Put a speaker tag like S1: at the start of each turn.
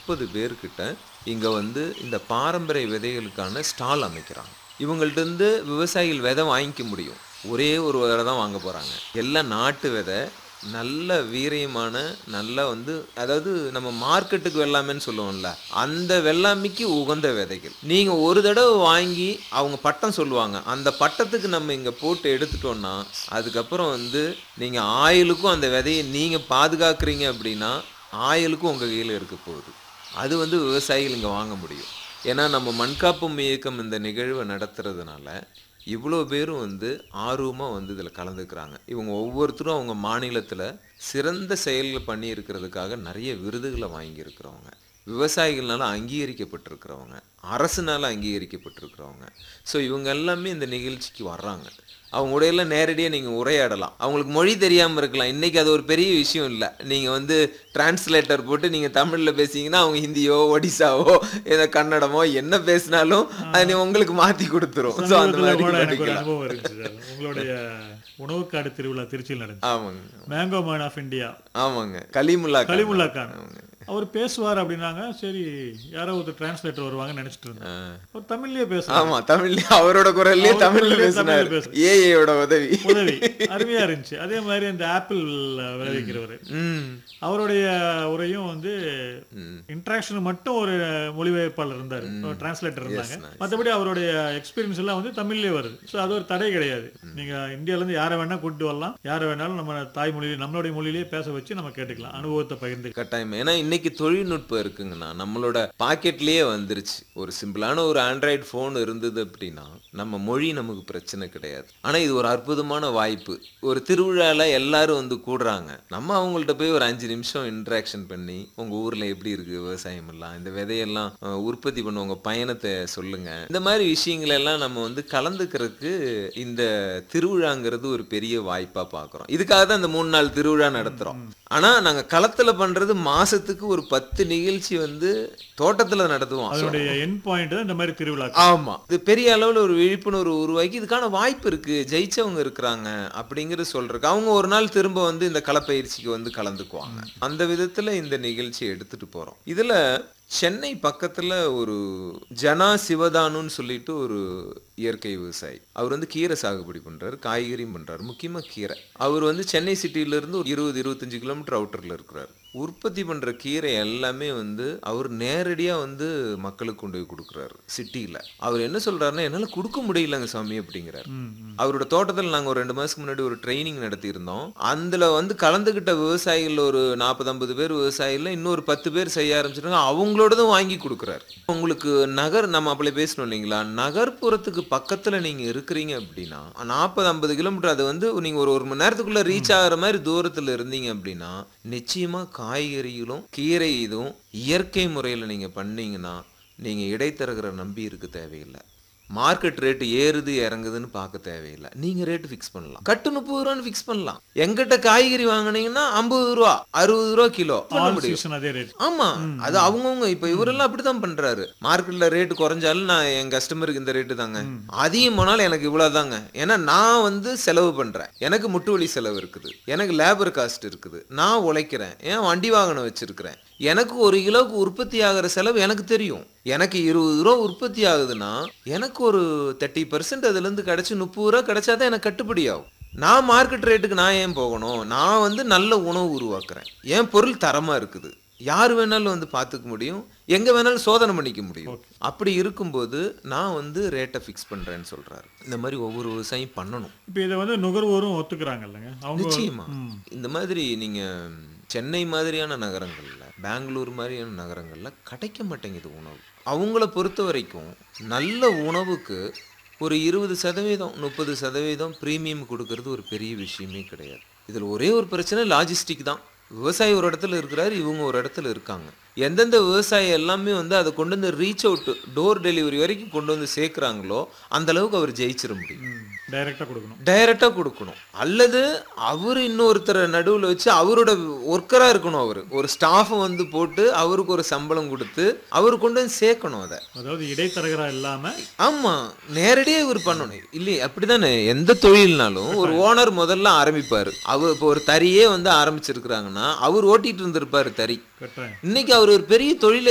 S1: முப்பது பேர்கிட்ட இங்கே வந்து இந்த பாரம்பரிய விதைகளுக்கான ஸ்டால் அமைக்கிறாங்க இவங்கள்ட்ட இருந்து விவசாயிகள் விதை வாங்கிக்க முடியும் ஒரே ஒரு விதை தான் வாங்க போகிறாங்க எல்லாம் நாட்டு விதை நல்ல வீரியமான நல்ல வந்து அதாவது நம்ம மார்க்கெட்டுக்கு வெள்ளாமைன்னு சொல்லுவோம்ல அந்த வெள்ளாமைக்கு உகந்த விதைகள் நீங்கள் ஒரு தடவை வாங்கி அவங்க பட்டம் சொல்லுவாங்க அந்த பட்டத்துக்கு நம்ம இங்கே போட்டு எடுத்துட்டோம்னா அதுக்கப்புறம் வந்து நீங்கள் ஆயிலுக்கும் அந்த விதையை நீங்கள் பாதுகாக்கிறீங்க அப்படின்னா ஆயிலுக்கும் உங்கள் கையில் இருக்க போகுது அது வந்து விவசாயிகள் இங்கே வாங்க முடியும் ஏன்னா நம்ம மண்காப்பும் இயக்கம் இந்த நிகழ்வை நடத்துறதுனால இவ்வளோ பேரும் வந்து ஆர்வமாக வந்து இதில் கலந்துக்கிறாங்க இவங்க ஒவ்வொருத்தரும் அவங்க மாநிலத்தில் சிறந்த செயல்கள் பண்ணி இருக்கிறதுக்காக நிறைய விருதுகளை வாங்கியிருக்கிறவங்க விவசாயிகள்னால அங்கீகரிக்கப்பட்டிருக்கிறவங்க அரசுனால அங்கீகரிக்கப்பட்டிருக்கிறவங்க ஸோ இவங்க எல்லாமே இந்த நிகழ்ச்சிக்கு வர்றாங்க அவங்க உடையெல்லாம் நேரடியாக நீங்கள் உரையாடலாம் அவங்களுக்கு மொழி தெரியாமல் இருக்கலாம் இன்றைக்கி அது ஒரு பெரிய விஷயம் இல்லை நீங்கள் வந்து டிரான்ஸ்லேட்டர் போட்டு நீங்கள் தமிழில் பேசிங்கன்னா அவங்க ஹிந்தியோ ஒடிசாவோ ஏதோ கன்னடமோ என்ன பேசினாலும் அது நீ உங்களுக்கு மாற்றி கொடுத்துரும் ஸோ அந்த
S2: சமீபத்துல
S1: மாதிரி
S2: கூட எனக்கு ஒரு
S1: பண்ணிக்கலாம்
S2: அனுபவம் இருந்துச்சு சார் உங்களுடைய உணவுக்காடு திருவிழா திருச்சியில் நடந்துச்சு
S1: ஆமாங்க
S2: மேங்கோ மேன் ஆஃப் இந்தியா
S1: ஆமாங்க கலிமுல்லா கான்.
S2: கலிமுல்லா கான் அவர் பேசுவார் அப்படின்னாங்க சரி யாரோ ஒருத்தர் டிரான்ஸ்லேட்டர் வருவாங்கன்னு நினைச்சிட்டு இருந்தேன் அவர் தமிழ்லயே பேசுறாரு
S1: ஆமா தமிழ்லயே அவரோட குரல்லயே
S2: அவர்
S1: தமிழ்ல
S2: குரல்லயே
S1: பேசினாரு
S2: தமிழ்ல பேசு.
S1: ஏஐயோட உதவி
S2: உதவி அருமையா இருந்துச்சு அதே மாதிரி இந்த ஆப்பிள் விளைவிக்கிறவர்
S1: ம்
S2: அவருடைய உரையும் வந்து இன்ட்ராக்ஷன் மட்டும் ஒரு மொழிபெயர்ப்பாளர் இருந்தார் டிரான்ஸ்லேட்டர் இருந்தாங்க மற்றபடி அவருடைய எக்ஸ்பீரியன்ஸ் எல்லாம் வந்து தமிழ்லயே வருது ஸோ அது ஒரு தடை கிடையாது நீங்க இந்தியால இருந்து யாரை வேணா கூட்டு வரலாம் யாரை வேணாலும் நம்ம தாய்மொழியில நம்மளுடைய மொழியிலேயே பேச வச்சு நம்ம கேட்டுக்கலாம் அனுபவத்தை பகிர்ந்து
S1: கட்டாயம் ஏன்னா இன்னைக்கு தொழில்நுட்பம் இருக்குங்கண்ணா நம்மளோட பாக்கெட்லயே வந்துருச்சு ஒரு சிம்பிளான ஒரு ஆண்ட்ராய்டு ஃபோன் இருந்தது அப்படின்னா நம்ம மொழி நமக்கு பிரச்சனை கிடையாது ஆனா இது ஒரு அற்புதமான வாய்ப்பு ஒரு திருவிழால எல்லாரும் வந்து கூடுறாங்க நம்ம அவங்கள்ட்ட போய் ஒரு அஞ்சு நிமிஷம் இன்ட்ராக்ஷன் பண்ணி உங்க ஊர்ல எப்படி இருக்கு விவசாயம் எல்லாம் இந்த விதையெல்லாம் அஹ், உற்பத்தி பண்ண உங்க பயணத்தை சொல்லுங்க இந்த மாதிரி விஷயங்கள் எல்லாம் நம்ம வந்து கலந்துக்கிறதுக்கு இந்த திருவிழாங்கிறது ஒரு பெரிய வாய்ப்பா பார்க்குறோம் இதுக்காக தான் இந்த மூணு நாள் திருவிழா நடத்துறோம் ஆனா நாங்க களத்துல பண்றது மாசத்துக்கு ஒரு பத்து நிகழ்ச்சி வந்து தோட்டத்துல நடத்துவோம்
S2: அதனுடைய என் பாயிண்ட் தான் இந்த மாதிரி திருவிழா
S1: ஆமா இது பெரிய அளவுல ஒரு விழிப்புணர்வு உருவாக்கி இதுக்கான வாய்ப்பு இருக்கு ஜெயிச்சவங்க இருக்கிறாங்க அப்படிங்கறது சொல்றதுக்கு அவங்க ஒரு நாள் திரும்ப வந்து இந்த களப்பயிற்சிக்கு வந்து கலந்துக்குவாங்க அந்த விதத்துல இந்த நிகழ்ச்சியை எடுத்துட்டு போறோம் இதுல சென்னை பக்கத்துல ஒரு ஜனா சிவதானுன்னு சொல்லிட்டு ஒரு இயற்கை விவசாயி அவர் வந்து கீரை சாகுபடி பண்றாரு காய்கறியும் பண்றாரு முக்கியமா கீரை அவர் வந்து சென்னை சிட்டில இருந்து ஒரு இருபது இருபத்தஞ்சு கிலோமீட்டர் அவுட்டர்ல இருக்கிறார் உற்பத்தி பண்ற கீரை எல்லாமே வந்து அவர் நேரடியா வந்து மக்களுக்கு கொண்டு போய் கொடுக்குறாரு சிட்டியில அவர் என்ன சொல்றாருன்னா என்னால கொடுக்க முடியலங்க சாமி அப்படிங்கிறார் அவரோட தோட்டத்தில் நாங்க ஒரு ரெண்டு மாசத்துக்கு முன்னாடி ஒரு ட்ரைனிங் நடத்தி இருந்தோம் அதுல வந்து கலந்துகிட்ட விவசாயிகள் ஒரு நாற்பது ஐம்பது பேர் விவசாயிகள் இன்னொரு பத்து பேர் செய்ய ஆரம்பிச்சிருக்காங்க அவங்களோடதும் வாங்கி கொடுக்குறாரு உங்களுக்கு நகர் நம்ம அப்படி பேசணும் இல்லைங்களா நகர்ப்புறத்துக்கு பக்கத்துல நீங்க இருக்கிறீங்க அப்படின்னா நாற்பது ஐம்பது கிலோமீட்டர் அது வந்து நீங்க ஒரு ஒரு மணி நேரத்துக்குள்ள ரீச் ஆகுற மாதிரி தூரத்துல இருந்தீங்க அப்படின்னா நிச்சயமா காய்கறிகளும் கீரை இதுவும் இயற்கை முறையில் நீங்க பண்ணீங்கன்னா நீங்க இடைத்தரகரை நம்பி இருக்க தேவையில்லை மார்க்கெட் ரேட் ஏறுது இறங்குதுன்னு பார்க்க தேவையில்லை நீங்க ரேட் ஃபிக்ஸ் பண்ணலாம் கட்டு முப்பது ரூபான்னு ஃபிக்ஸ் பண்ணலாம் எங்கிட்ட காய்கறி வாங்குனீங்கன்னா ஐம்பது ரூபா அறுபது ரூபா கிலோ பண்ண
S2: ஆல்
S1: முடியும்
S2: சீசன் அதே ரேட்
S1: ஆமா அது அவங்கவுங்க இப்ப இவரெல்லாம் அப்படித்தான் பண்றாரு மார்க்கெட்ல ரேட் குறைஞ்சாலும் நான் என் கஸ்டமருக்கு இந்த ரேட்டு தாங்க அதிகம் போனாலும் எனக்கு இவ்வளவுதாங்க ஏன்னா நான் வந்து செலவு பண்றேன் எனக்கு முட்டு வலி செலவு இருக்குது எனக்கு லேபர் காஸ்ட் இருக்குது நான் உழைக்கிறேன் ஏன் வண்டி வாகனம் வச்சிருக்கிறேன் எனக்கு ஒரு கிலோவுக்கு உற்பத்தி ஆகிற செலவு எனக்கு தெரியும் எனக்கு இருபது ரூபா உற்பத்தி ஆகுதுன்னா எனக்கு ஒரு தேர்ட்டி பர்சன்ட் அதுல இருந்து கிடைச்சு முப்பது ரூபா கிடைச்சாதான் எனக்கு கட்டுப்படி ஆகும் நான் மார்க்கெட் ரேட்டுக்கு நான் ஏன் போகணும் நான் வந்து நல்ல உணவு உருவாக்குறேன் என் பொருள் தரமா இருக்குது யார் வேணாலும் வந்து பார்த்துக்க முடியும் எங்க வேணாலும் சோதனை பண்ணிக்க முடியும் அப்படி இருக்கும்போது நான் வந்து ரேட்டை ஃபிக்ஸ் பண்றேன்னு சொல்றாரு இந்த மாதிரி ஒவ்வொரு விவசாயம் பண்ணணும்
S2: இப்போ இதை வந்து நுகர்வோரும் ஒத்துக்கிறாங்க இல்லைங்க அவங்க
S1: நிச்சயமா இந்த மாதிரி நீங்க சென்னை மாதிரியான நகரங்கள்ல பெங்களூர் மாதிரியான நகரங்கள்ல கிடைக்க மாட்டேங்குது உணவு அவங்கள பொறுத்த வரைக்கும் நல்ல உணவுக்கு ஒரு இருபது சதவீதம் முப்பது சதவீதம் ப்ரீமியம் கொடுக்கறது ஒரு பெரிய விஷயமே கிடையாது இதில் ஒரே ஒரு பிரச்சனை லாஜிஸ்டிக் தான் விவசாயி ஒரு இடத்துல இருக்கிறாரு இவங்க ஒரு இடத்துல இருக்காங்க எந்தெந்த விவசாயி எல்லாமே வந்து அதை கொண்டு வந்து ரீச் அவுட் டோர் டெலிவரி வரைக்கும் கொண்டு வந்து சேர்க்குறாங்களோ அந்த அளவுக்கு அவர் ஜெயிச்சிட முடியும்
S2: டைரக்டா கொடுக்கணும்
S1: டைரக்டா கொடுக்கணும் அல்லது அவர் இன்னொருத்தரை நடுவுல வச்சு அவரோட ஒர்க்கரா இருக்கணும் அவர் ஒரு ஸ்டாஃபை வந்து போட்டு அவருக்கு ஒரு சம்பளம் கொடுத்து அவர் கொண்டு வந்து சேர்க்கணும் அதை
S2: அதாவது இடைத்தரகரா இல்லாம
S1: ஆமா நேரடியா இவர் பண்ணணும் இல்லையே அப்படிதானே எந்த தொழில்னாலும் ஒரு ஓனர் முதல்ல ஆரம்பிப்பாரு அவர் இப்போ ஒரு தறியே வந்து ஆரம்பிச்சிருக்கிறாங்கன்னா அவர் ஓட்டிட்டு இருந்திருப்பாரு தறி
S2: கட்டுறேன்
S1: இன்னைக்கு அவர் ஒரு பெரிய தொழில